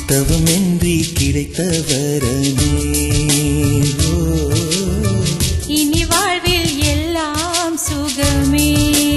தவமின்றி கிடைத்த வரமே ஓ, இனி வாழ்வில் எல்லாம் சுகமே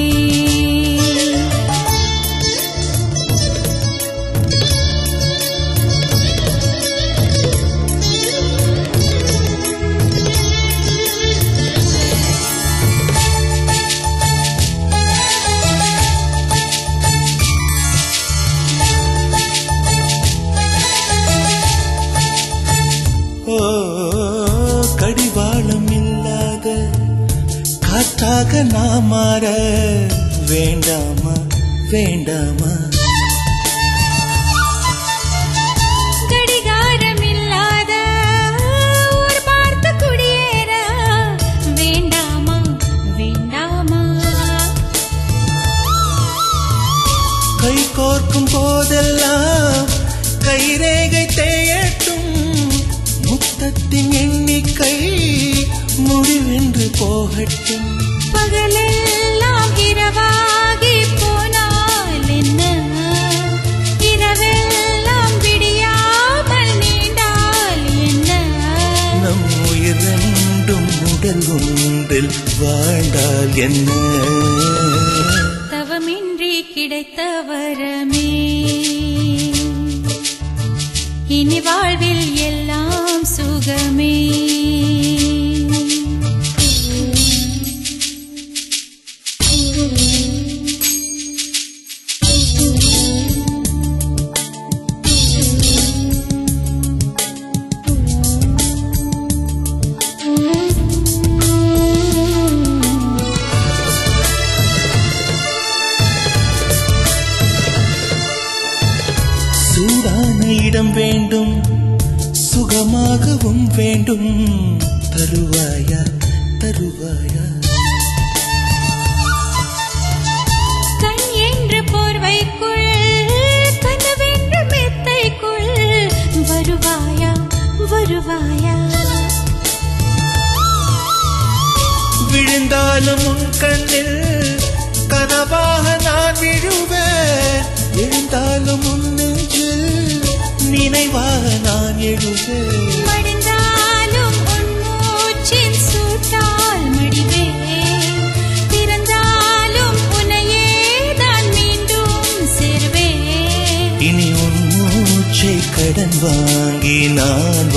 ஓ, கடிவாளம் இல்லாத காற்றாக நான் மாற வேண்டாமா வேண்டாமா கடிகாரம் இல்லாத ஊர் பார்த்து குடியேற வேண்டாமா வேண்டாமா கை கோர்க்கும் போதெல்லாம் கைரேகை தேயட்டும் முத்தத்தின் எண்ணிக்கை முடிவென்று போகட்டும் பகலெல்லாம் இரவாகி போனால் என்ன இரவெல்லாம் விடியாமல் நீண்டால் என்ன நம் உயிர் ரெண்டும் உடல் ஒன்றில் வாழ்ந்தால் என்ன தவமின்றி கிடைத்த வரமே இனி வாழ்வில் எல்லாம் சுகமே சூடான இடம் வேண்டும் சுகமாகவும் வேண்டும் தருவாயா தருவாயா கண் என்ற போர்வைக்குள் கனவென்ற மெத்தைக்குள் வருவாயா வருவாயா விழுந்தாலும் உன் கண்ணில் கனவாக நான் விழுவேன் எழுந்தாலும் உன் நெஞ்சில் நினைவாக நான் எழுவேன் மடிந்தாலும் உன் மூச்சின் சூட்டால் மடிவேன் பிறந்தாலும் உன்னையே நான் மீண்டும் சேர்வேன் இனி உன் மூச்சை கடன் வாங்கி நான்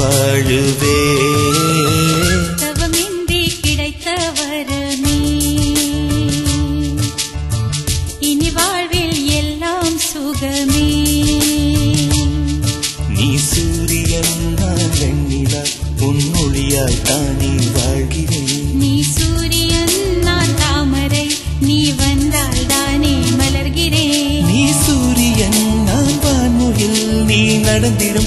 வாழுவேன் தவமின்றி கிடைத்த வரமே இனி வாழ்வில் எல்லாம் சுகமே நீ சூரியன் நான் வெண்ணிலா உன் மொழியால் தானே வாழ்கிறேன் நீ சூரியன் நான் தாமரை நீ வந்தால் தானே மலர்கிறேன் நீ சூரியன் நான் வான்முகில் நீ நடந்திடும்